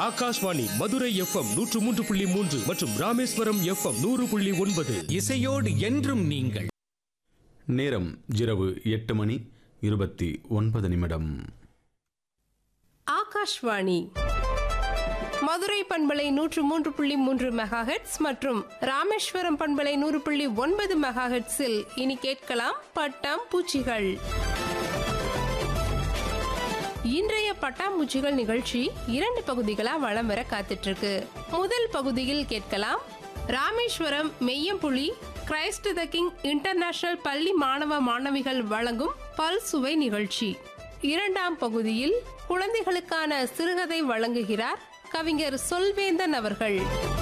Akashvani Madurai FM நூற்று மூன்று புள்ளி மூன்று மற்றும் ராமேஸ்வரம் எஃப்எம் நூறு புள்ளி ஒன்பது இசையோடு என்றும் நீங்கள் நேரம் இரவு எட்டு மணி இருபத்தி ஒன்பது நிமிடம் ஆகாஷ்வாணி மதுரை பண்பலை நூற்று மூன்று புள்ளி மூன்று மெகாஹெட்ஸ் மற்றும் ராமேஸ்வரம் பண்பலை நூறு புள்ளி ஒன்பது மெகாஹெட்ஸில் இனி கேட்கலாம் பட்டாம் பூச்சிகள் இன்றைய பட்டாம்பூச்சிகள் நிகழ்ச்சி இரண்டு பகுதிகளா வளம் வர காத்துட்டு இருக்கு முதல் பகுதியில் கேட்கலாம் Rameswaram Meyyampuli Christ the King international பள்ளி மாணவ மாணவிகள் வழங்கும் பல்சுவை நிகழ்ச்சி இரண்டாம் பகுதியில் குழந்தைகளுக்கான சிறுகதை வழங்குகிறார் கவிஞர் சொல்வேந்தன் அவர்கள்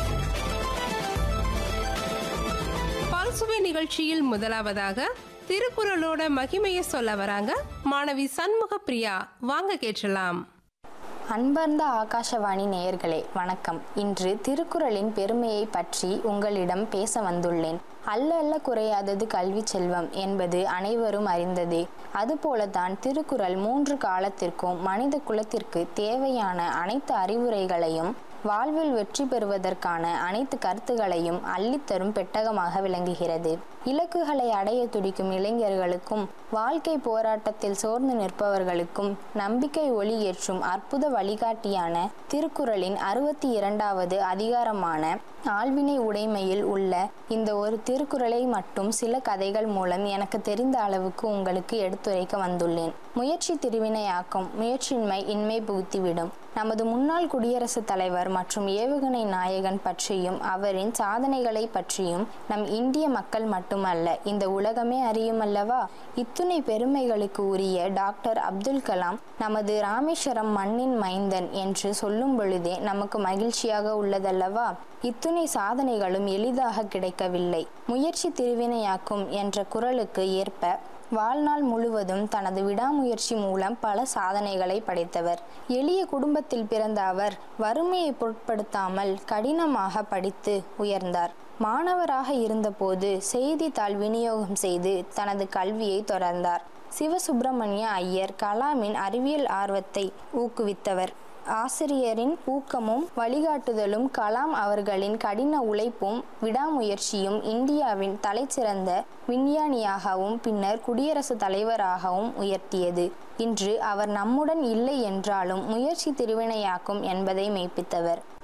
பல்சுவை நிகழ்ச்சியில் முதலாவதாக திருக்குறளோட மகிமையை சொல்ல வராங்க மாணவி சண்முக பிரியா வாங்க கேட்கலாம் அன்பார்ந்த ஆகாஷவாணி நேயர்களே வணக்கம் இன்று திருக்குறளின் பெருமையை பற்றி உங்களிடம் பேச வந்துள்ளேன் அல்ல அல்ல குறையாதது கல்வி செல்வம் என்பது அனைவரும் அறிந்ததே அதுபோலதான் திருக்குறள் மூன்று காலத்திற்கும் மனித குலத்திற்கு தேவையான அனைத்து அறிவுரைகளையும் வாழ்வில் வெற்றி பெறுவதற்கான அனைத்து கருத்துகளையும் அள்ளித்தரும் பெட்டகமாக விளங்குகிறது இலக்குகளை அடைய துடிக்கும் இளைஞர்களுக்கும் வாழ்க்கை போராட்டத்தில் சோர்ந்து நிற்பவர்களுக்கும் நம்பிக்கை ஒளி ஏற்றும் அற்புத வழிகாட்டியான திருக்குறளின் அறுபத்தி இரண்டாவது அதிகாரமான ஆழ்வினை உடைமையில் உள்ள இந்த ஒரு திருக்குறளை மட்டும் சில கதைகள் மூலம் எனக்கு தெரிந்த அளவுக்கு உங்களுக்கு எடுத்துரைக்க வந்துள்ளேன் முயற்சி திருவினையாக்கும் முயற்சியின்மை இன்மை புகுத்திவிடும் நமது முன்னாள் குடியரசுத் தலைவர் மற்றும் ஏவுகணை நாயகன் பற்றியும் அவரின் சாதனைகளை பற்றியும் நம் இந்திய மக்கள் மட்டுமல்ல இந்த உலகமே அறியும் அல்லவா இத்துணை பெருமைகளுக்கு உரிய டாக்டர் அப்துல் கலாம் நமது ராமேஸ்வரம் மண்ணின் மைந்தன் என்று சொல்லும் பொழுதே நமக்கு மகிழ்ச்சியாக உள்ளதல்லவா இத்துணை சாதனைகளும் எளிதாக கிடைக்கவில்லை முயற்சி திருவினையாக்கும் என்ற குரலுக்கு ஏற்ப வாழ்நாள் முழுவதும் தனது விடாமுயற்சி மூலம் பல சாதனைகளை படைத்தவர் எளிய குடும்பத்தில் பிறந்த அவர் வறுமையை பொருட்படுத்தாமல் கடினமாக படித்து உயர்ந்தார் மாணவராக இருந்தபோது செய்தித்தாள் விநியோகம் செய்து தனது கல்வியை தொடர்ந்தார் சிவசுப்பிரமணிய ஐயர் கலாமின் அறிவியல் ஆர்வத்தை ஊக்குவித்தவர் ஆசிரியரின் ஊக்கமும் வழிகாட்டுதலும் கலாம் அவர்களின் கடின உழைப்பும் விடாமுயற்சியும் இந்தியாவின் தலைசிறந்த விஞ்ஞானியாகவும் பின்னர் குடியரசுத் தலைவராகவும் உயர்த்தியது இன்று அவர் நம்முடன் இல்லை என்றாலும் முயற்சி திருவினையாக்கும் என்பதை மெய்ப்பித்தவர்